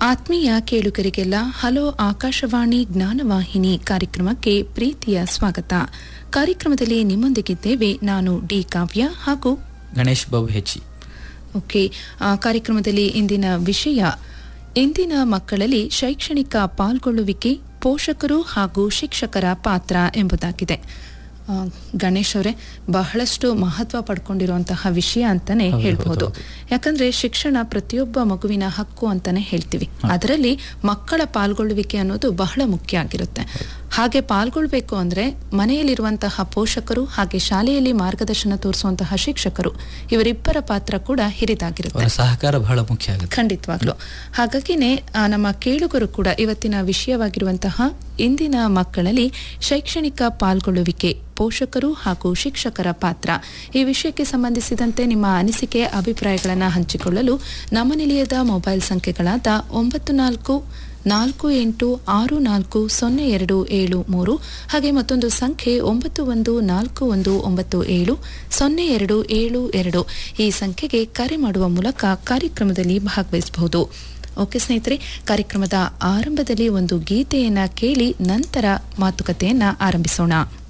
ಆತ್ಮೀಯ ಕೇಳುಗರಿಗೆಲ್ಲ ಹಲೋ ಆಕಾಶವಾಣಿ ಜ್ಞಾನವಾಹಿನಿ ಕಾರ್ಯಕ್ರಮಕ್ಕೆ ಪ್ರೀತಿಯ ಸ್ವಾಗತ ಕಾರ್ಯಕ್ರಮದಲ್ಲಿ ನಿಮ್ಮೊಂದಿಗಿದ್ದೇವೆ ನಾನು ಡಿ ಕಾವ್ಯ ಹಾಗೂ ಗಣೇಶ್ ಬಾಬು ಹೆಚ್ಚಿ ಓಕೆ ಆ, ಕಾರ್ಯಕ್ರಮದಲ್ಲಿ ಇಂದಿನ ವಿಷಯ ಇಂದಿನ ಮಕ್ಕಳಲ್ಲಿ ಶೈಕ್ಷಣಿಕ ಪಾಲ್ಗೊಳ್ಳುವಿಕೆ ಪೋಷಕರು ಹಾಗೂ ಶಿಕ್ಷಕರ ಪಾತ್ರ ಎಂಬುದಾಗಿದೆ ಆ, ಗಣೇಶ್ ಅವರೇ ಬಹಳಷ್ಟು ಮಹತ್ವ ಪಡ್ಕೊಂಡಿರುವಂತಹ ವಿಷಯ ಅಂತಾನೆ ಹೌದು, ಹೇಳ್ಬಹುದು ಹೌದು, ಯಾಕಂದ್ರೆ ಶಿಕ್ಷಣ ಪ್ರತಿಯೊಬ್ಬ ಮಗುವಿನ ಹಕ್ಕು ಅಂತಾನೆ ಹೇಳ್ತೀವಿ ಅದರಲ್ಲಿ ಮಕ್ಕಳ ಪಾಲ್ಗೊಳ್ಳುವಿಕೆ ಅನ್ನೋದು ಬಹಳ ಮುಖ್ಯ ಆಗಿರುತ್ತೆ ಹಾಗೆ ಪಾಲ್ಗೊಳ್ಬೇಕು ಅಂದ್ರೆ ಮನೆಯಲ್ಲಿರುವಂತಹ ಪೋಷಕರು ಹಾಗೆ ಶಾಲೆಯಲ್ಲಿ ಮಾರ್ಗದರ್ಶನ ತೋರಿಸುವಂತಹ ಶಿಕ್ಷಕರು ಇವರಿಬ್ಬರ ಪಾತ್ರ ಕೂಡ ಹಿರಿದಾಗಿರುತ್ತೆ ಅವರ ಸಹಕಾರ ಬಹಳ ಮುಖ್ಯ ಆಗುತ್ತೆ ಖಂಡಿತವಾಗ್ಲು ಹಾಗಾಗಿನೇ ಆ, ನಮ್ಮ ಕೇಳುಗರು ಕೂಡ ಇವತ್ತಿನ ವಿಷಯವಾಗಿರುವಂತಹ ಇಂದಿನ ಮಕ್ಕಳಲ್ಲಿ ಶೈಕ್ಷಣಿಕ ಪಾಲ್ಗೊಳ್ಳುವಿಕೆ ಪೋಷಕರು ಹಾಗೂ ಶಿಕ್ಷಕರ ಪಾತ್ರ ಈ ವಿಷಯಕ್ಕೆ ಸಂಬಂಧಿಸಿದಂತೆ ನಿಮ್ಮ ಅನಿಸಿಕೆ ಅಭಿಪ್ರಾಯಗಳನ್ನು ಹಂಚಿಕೊಳ್ಳಲು ನಮ್ಮ ನಿಲಯದ ಮೊಬೈಲ್ ಸಂಖ್ಯೆಗಳಾದ ಒಂಬತ್ತು ನಾಲ್ಕು ನಾಲ್ಕು ಎಂಟು ಆರು ನಾಲ್ಕು ಸೊನ್ನೆ ಎರಡು ಏಳು ಮೂರು ಹಾಗೆ ಮತ್ತೊಂದು ಸಂಖ್ಯೆ ಒಂಬತ್ತು ಒಂದು ನಾಲ್ಕು ಒಂದು ಒಂಬತ್ತು ಏಳು ಸೊನ್ನೆ ಎರಡು ಏಳು ಎರಡು ಈ ಸಂಖ್ಯೆಗೆ ಕರೆ ಮಾಡುವ ಮೂಲಕ ಕಾರ್ಯಕ್ರಮದಲ್ಲಿ ಭಾಗವಹಿಸಬಹುದು ಓಕೆ ಸ್ನೇಹಿತರೆ ಕಾರ್ಯಕ್ರಮದ ಆರಂಭದಲ್ಲಿ ಒಂದು ಗೀತೆಯನ್ನ ಕೇಳಿ ನಂತರ ಮಾತುಕತೆಯನ್ನ ಆರಂಭಿಸೋಣ